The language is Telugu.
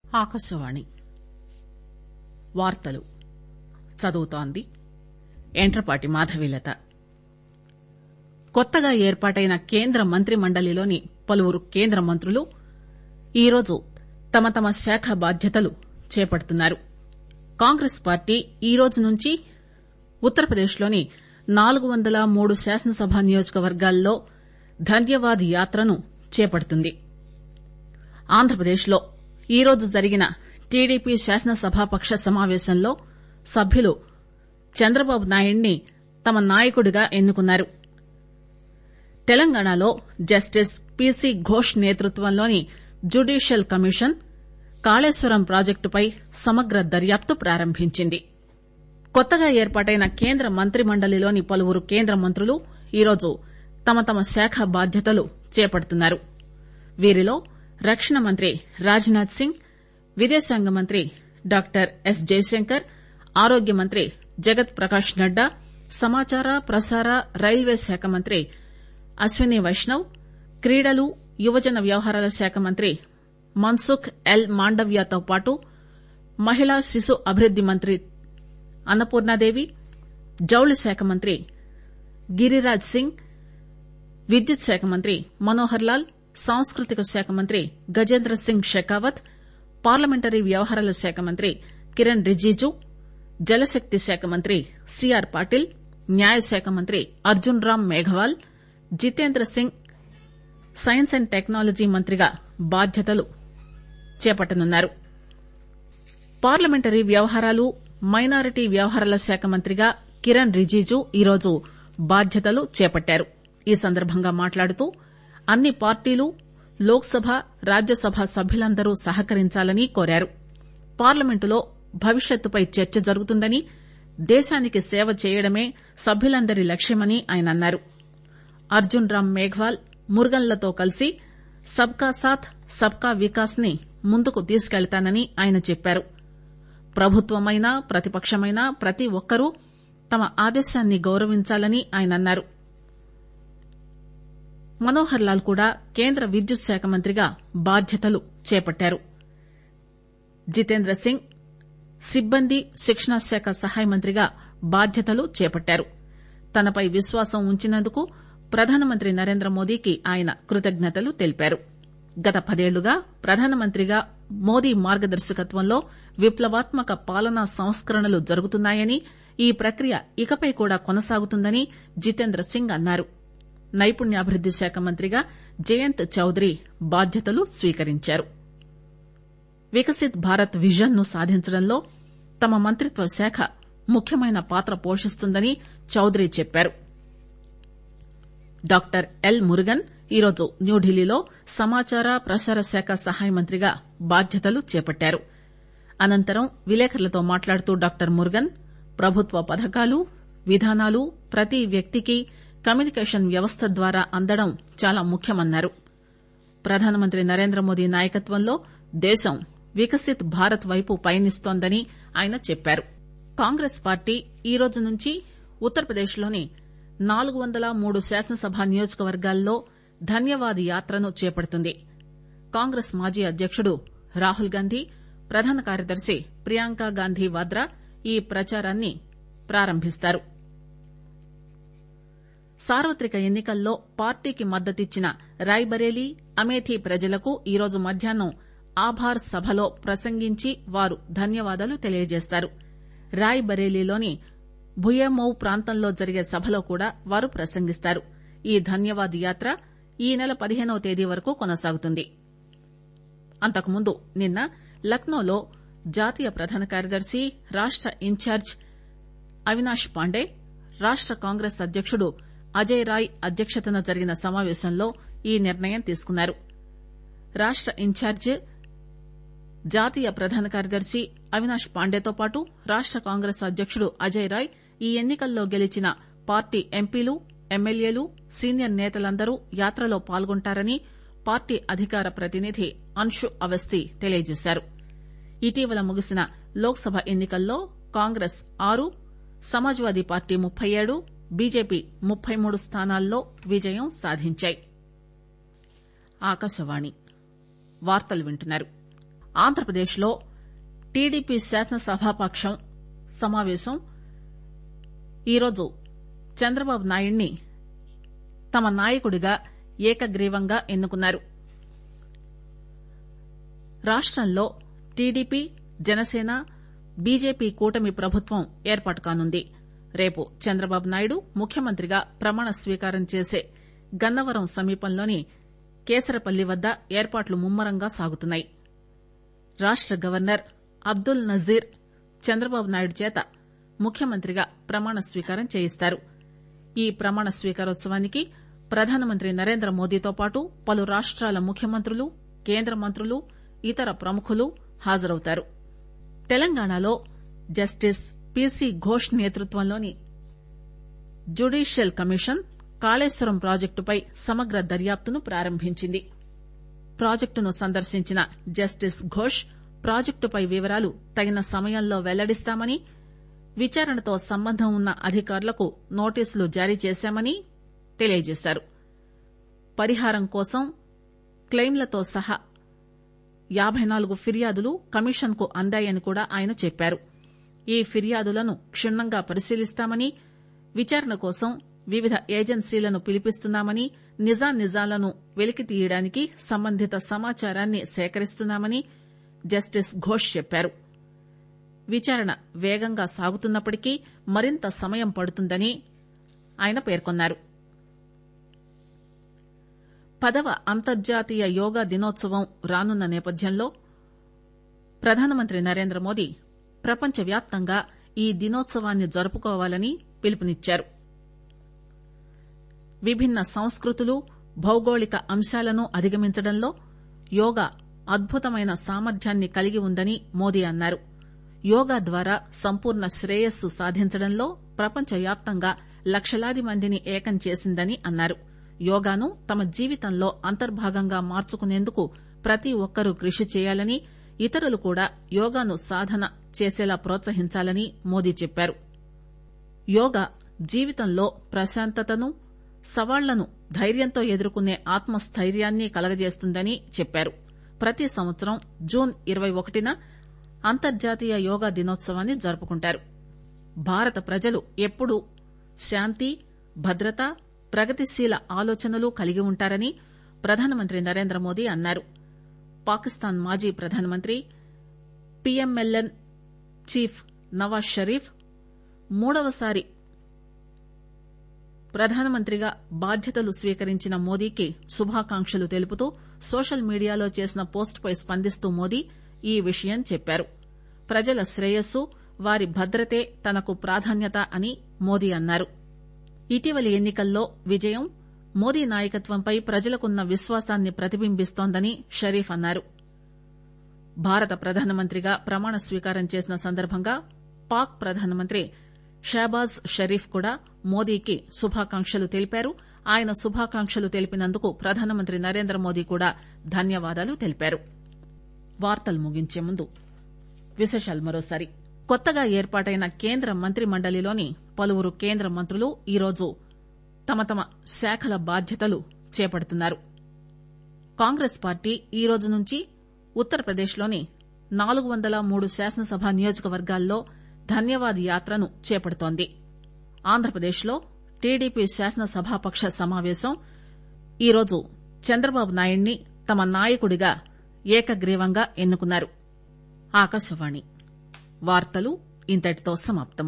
ఆకాశవాణి వార్తలు చదువుతోంది ఎంట్రపాటి మాధవీలత కొత్తగా ఏర్పాటైన కేంద్ర మంత్రి మండలిలోని పలువురు కేంద్ర మంత్రులు ఈరోజు తమ తమ శాఖ బాధ్యతలు చేపడుతున్నారు కాంగ్రెస్ పార్టీ ఈరోజు నుంచి ఉత్తరప్రదేశ్ లోని నాలుగు వందల మూడు శాసనసభ నియోజకవర్గాల్లో ధన్యవాద్ యాత్రను చేపడుతుంది ఆంధ్రప్రదేశ్ లో ఈరోజు జరిగిన టీడీపీ శాసనసభాపక్ష సమావేశంలో సభ్యులు చంద్రబాబు నాయుడిని తమ నాయకుడిగా ఎన్నుకున్నారు తెలంగాణలో జస్టిస్ పీసీ ఘోష్ నేతృత్వంలోని జ్యుడీషియల్ కమిషన్ కాళేశ్వరం ప్రాజెక్టుపై సమగ్ర దర్యాప్తు ప్రారంభించింది కొత్తగా ఏర్పాటైన కేంద్ర మంత్రి మండలిలోని పలువురు కేంద్ర మంత్రులు ఈరోజు తమ తమ శాఖ బాధ్యతలు చేపడుతున్నారు వీరిలో రక్షణ మంత్రి రాజ్ నాథ్ సింగ్ విదేశాంగ మంత్రి డాక్టర్ ఎస్ జైశంకర్ ఆరోగ్య మంత్రి జగత్ ప్రకాష్ నడ్డా సమాచార ప్రసార రైల్వే శాఖ మంత్రి అశ్విని వైష్ణవ్ క్రీడలు యువజన వ్యవహారాల శాఖ మంత్రి మన్సుఖ్ ఎల్ మాండవ్యతో పాటు మహిళా శిశు అభివృద్ది మంత్రి అన్నపూర్ణాదేవి జౌళి శాఖ మంత్రి గిరిరాజ్ సింగ్ విద్యుత్ శాఖ మంత్రి మనోహర్ లాల్ సాంస్కృతిక శాఖ మంత్రి గజేంద్ర సింగ్ షెకావత్ పార్లమెంటరీ వ్యవహారాల శాఖ మంత్రి కిరణ్ రిజిజు జలశక్తి శాఖ మంత్రి సిఆర్ పాటిల్ న్యాయశాఖ మంత్రి Arjun Ram Meghwal Jitendra Singh science and technology మంత్రిగా బాధ్యతలు చేపట్టనున్నారు పార్లమెంటరీ వ్యవహారాలు మైనారిటీ వ్యవహారాల శాఖ మంత్రిగా కిరణ్ రిజిజు ఈరోజు బాధ్యతలు చేపట్టారు ఈ సందర్భంగా మాట్లాడుతూ అన్ని పార్టీలు లోక్ సభ రాజ్యసభ సభ్యులందరూ సహకరించాలని కోరారు పార్లమెంటులో భవిష్యత్తుపై చర్చ జరుగుతుందని దేశానికి సేవ చేయడమే సభ్యులందరి లక్ష్యమని ఆయన అన్నారు అర్జున్ రామ్ మేఘ్వాల్ మురుగన్లతో కలిసి సబ్కా సాథ్ సబ్కా వికాస్ ని ముందుకు తీసుకెళతానని ఆయన చెప్పారు ప్రభుత్వమైనా ప్రతిపక్షమైనా ప్రతి ఒక్కరూ తమ ఆదేశాన్ని గౌరవించాలని ఆయన అన్నారు మనోహర్ లాల్ కూడా కేంద్ర విద్యుత్ శాఖ మంత్రిగా బాధ్యతలు చేపట్టారు జితేంద్ర సింగ్ సిబ్బంది శిక్షణ శాఖ సహాయ మంత్రిగా బాధ్యతలు చేపట్టారు తనపై విశ్వాసం ఉంచినందుకు ప్రధానమంత్రి నరేంద్ర మోదీకి ఆయన కృతజ్ఞతలు తెలిపారు గత పదేళ్లుగా ప్రధానమంత్రిగా మోదీ మార్గదర్శకత్వంలో విప్లవాత్మక పాలనా సంస్కరణలు జరుగుతున్నాయని ఈ ప్రక్రియ ఇకపై కూడా కొనసాగుతుందని జితేంద్ర సింగ్ అన్నారు నైపుణ్యాభివృద్ది శాఖ మంత్రిగా జయంత్ చౌదరి బాధ్యతలు స్వీకరించారు వికసిత్ భారత్ విజన్ ను సాధించడంలో తమ మంత్రిత్వ శాఖ ముఖ్యమైన పాత్ర పోషిస్తుందని చౌదరి చెప్పారు డాక్టర్ ఎల్ మురుగన్ ఈరోజు న్యూఢిల్లీలో సమాచార ప్రసార శాఖ సహాయ మంత్రిగా బాధ్యతలు చేపట్టారు అనంతరం విలేకరులతో మాట్లాడుతూ డాక్టర్ మురుగన్ ప్రభుత్వ పథకాలు విధానాలు ప్రతి వ్యక్తికి కమ్యూనికేషన్ వ్యవస్థ ద్వారా అందడం చాలా ముఖ్యమన్నారు ప్రధానమంత్రి నరేంద్ర మోదీ నాయకత్వంలో దేశం వికసిత్ భారత్ వైపు పయనిస్తోందని ఆయన చెప్పారు కాంగ్రెస్ పార్టీ ఈరోజు నుంచి ఉత్తరప్రదేశ్ లోని నాలుగు వందల మూడు శాసనసభ నియోజకవర్గాల్లో ధన్యవాద్ యాత్రను చేపడుతుంది కాంగ్రెస్ మాజీ అధ్యకుడు రాహుల్ గాంధీ ప్రధాన కార్యదర్శి ప్రియాంక గాంధీ వాద్రా ఈ ప్రచారాన్ని ప్రారంభిస్తారు సార్వత్రిక ఎన్నికల్లో పార్టీకి మద్దతిచ్చిన రాయ్బరేలీ అమేథీ ప్రజలకు ఈరోజు మధ్యాహ్నం ఆభార్ సభలో ప్రసంగించి వారు ధన్యవాదాలు తెలియజేస్తారు రాయ్ బరేలీలోని భుయేమౌ ప్రాంతంలో జరిగే సభలో కూడా వారు ప్రసంగిస్తారు ఈ ధన్యవాద్ యాత్ర ఈ నెల పదిహేనవ తేదీ వరకు కొనసాగుతుంది అంతకుముందు నిన్న లక్నోలో జాతీయ ప్రధాన కార్యదర్శి రాష్ట ఇన్ఛార్జ్ అవినాష్ పాండే రాష్ట కాంగ్రెస్ అధ్యకుడు అజయ్ రాయ్ అధ్యక్షతన జరిగిన సమావేశంలో ఈ నిర్ణయం తీసుకున్నారు రాష్ట ఇన్ఛార్జ్ జాతీయ ప్రధాన కార్యదర్శి అవినాష్ పాండేతో పాటు రాష్ట కాంగ్రెస్ అధ్యకుడు అజయ్ రాయ్ ఈ ఎన్నికల్లో గెలిచిన పార్టీ ఎంపీలు ఎమ్మెల్యేలు సీనియర్ నేతలందరూ యాత్రలో పాల్గొంటారని పార్టీ అధికార ప్రతినిధి అన్షు అవస్తి తెలియజేశారు ఇటీవల ముగిసిన లోక్ సభ ఎన్నికల్లో కాంగ్రెస్ ఆరు సమాజ్వాదీ పార్టీ ముప్పై ఏడు బీజేపీ ముప్పై మూడు స్థానాల్లో విజయం సాధించాయి ఆకాశవాణి వార్తలు వింటున్నారు ఆంధ్రప్రదేశ్ లో టీడీపీ శాసనసభాపక్షం సమావేశం ఈరోజు చంద్రబాబు నాయుడిని తమ నాయకుడిగా ఏకగ్రీవంగా ఎన్నుకున్నారు రాష్టంలో టీడీపీ జనసేన బీజేపీ కూటమి ప్రభుత్వం ఏర్పాటు కానుంది రేపు చంద్రబాబు నాయుడు ముఖ్యమంత్రిగా ప్రమాణ స్వీకారం చేసే గన్నవరం సమీపంలోని కేసరపల్లి వద్ద ఏర్పాట్లు ముమ్మరంగా సాగుతున్నాయి రాష్ట గవర్నర్ అబ్దుల్ నజీర్ చంద్రబాబు నాయుడు చేత ముఖ్యమంత్రిగా ప్రమాణ స్వీకారం చేయిస్తారు ఈ ప్రమాణ స్వీకారోత్సవానికి ప్రధానమంత్రి నరేంద్ర మోదీతో పాటు పలు రాష్టాల ముఖ్యమంత్రులు కేంద్ర మంత్రులు ఇతర ప్రముఖులు హాజరవుతారు తెలంగాణలో జస్టిస్ పీసీ ఘోష్ నేతృత్వంలోని జ్యుడీషియల్ కమిషన్ కాళేశ్వరం ప్రాజెక్టుపై సమగ్ర దర్యాప్తును ప్రారంభించింది ప్రాజెక్టును సందర్శించిన జస్టిస్ ఘోష్ ప్రాజెక్టుపై వివరాలు తగిన సమయంలో వెల్లడిస్తామని విచారణతో సంబంధం ఉన్న అధికారులకు నోటీసులు జారీ చేశామని తెలియజేశారు పరిహారం కోసం క్లెయిమ్లతో సహా యాబై నాలుగు ఫిర్యాదులు కమిషన్ కు అందాయని కూడా ఆయన చెప్పారు ఈ ఫిర్యాదులను క్షుణ్ణంగా పరిశీలిస్తామని విచారణ కోసం వివిధ ఏజెన్సీలను పిలిపిస్తున్నామని నిజానిజాలను వెలికి తీయడానికి సంబంధిత సమాచారాన్ని సేకరిస్తున్నామని జస్టిస్ ఘోష్ చెప్పారు విచారణ వేగంగా సాగుతున్నప్పటికీ మరింత సమయం పడుతుందని ఆయన పేర్కొన్నారు పదవ అంతర్జాతీయ యోగా దినోత్సవం రానున్న నేపథ్యంలో ప్రధానమంత్రి నరేంద్ర మోదీ ప్రపంచవ్యాప్తంగా ఈ దినోత్సవాన్ని జరుపుకోవాలని పిలుపునిచ్చారు విభిన్న సంస్కృతులు భౌగోళిక అంశాలను అధిగమించడంలో యోగా అద్భుతమైన సామర్థ్యాన్ని కలిగి ఉందని మోదీ అన్నారు యోగా ద్వారా సంపూర్ణ శ్రేయస్సు సాధించడంలో ప్రపంచవ్యాప్తంగా లక్షలాది మందిని ఏకం చేసిందని అన్నారు యోగాను తమ జీవితంలో అంతర్భాగంగా మార్చుకునేందుకు ప్రతి ఒక్కరూ కృషి చేయాలని ఇతరులు కూడా యోగాను సాధన చేసేలా ప్రోత్సహించాలని మోదీ చెప్పారు యోగా జీవితంలో ప్రశాంతతను సవాళ్లను ధైర్యంతో ఎదుర్కొనే ఆత్మస్థైర్యాన్ని కలగజేస్తుందని చెప్పారు ప్రతి సంవత్సరం జూన్ ఇరవై ఒకటిన అంతర్జాతీయ యోగా దినోత్సవాన్ని జరుపుకుంటారు భారత ప్రజలు ఎప్పుడూ శాంతి భద్రత ప్రగతిశీల ఆలోచనలు కలిగి ఉంటారని ప్రధానమంత్రి నరేంద్ర మోదీ అన్నారు పాకిస్తాన్ మాజీ ప్రధానమంత్రి పీఎంఎల్ఎన్ చీఫ్ నవాజ్ షరీఫ్ మూడవసారి ప్రధానమంత్రిగా బాధ్యతలు స్వీకరించిన మోదీకి శుభాకాంక్షలు తెలుపుతూ సోషల్ మీడియాలో చేసిన పోస్టుపై స్పందిస్తూ మోదీ ఈ విషయం చెప్పారు ప్రజల శ్రేయస్సు వారి భద్రతే తనకు ప్రాధాన్యత అని మోదీ అన్నారు ఇటీవలి ఎన్నికల్లో విజయం మోదీ నాయకత్వంపై ప్రజలకున్న విశ్వాసాన్ని ప్రతిబింబిస్తోందని షరీఫ్ అన్నారు భారత ప్రధానమంత్రిగా ప్రమాణ స్వీకారం చేసిన సందర్భంగా పాక్ ప్రధానమంత్రి షాబాజ్ షరీఫ్ కూడా మోదీకి శుభాకాంక్షలు తెలిపారు ఆయన శుభాకాంక్షలు తెలిపినందుకు ప్రధానమంత్రి నరేంద్ర మోదీ కూడా ధన్యవాదాలు తెలిపారు వార్తలు ముగించే ముందు విశేషాలు మరోసారి కొత్తగా ఏర్పాటైన కేంద్ర మంత్రి మండలిలోని పలువురు కేంద్ర మంత్రులు ఈరోజు తమ తమ శాఖల బాధ్యతలు చేపడుతున్నారు కాంగ్రెస్ పార్టీ ఈ రోజు నుంచి ఉత్తరప్రదేశ్లోని నాలుగు వందల మూడు శాసనసభ నియోజకవర్గాల్లో ధన్యవాద్ యాత్రను చేపడుతోంది ఆంధ్రప్రదేశ్లో టీడీపీ శాసనసభాపక్ష సమావేశం ఈరోజు చంద్రబాబు నాయుడిని తమ నాయకుడిగా ఏకగ్రీవంగా ఎన్నుకున్నారు ఆకాశవాణి వార్తలు ఇంతటితో సమాప్తం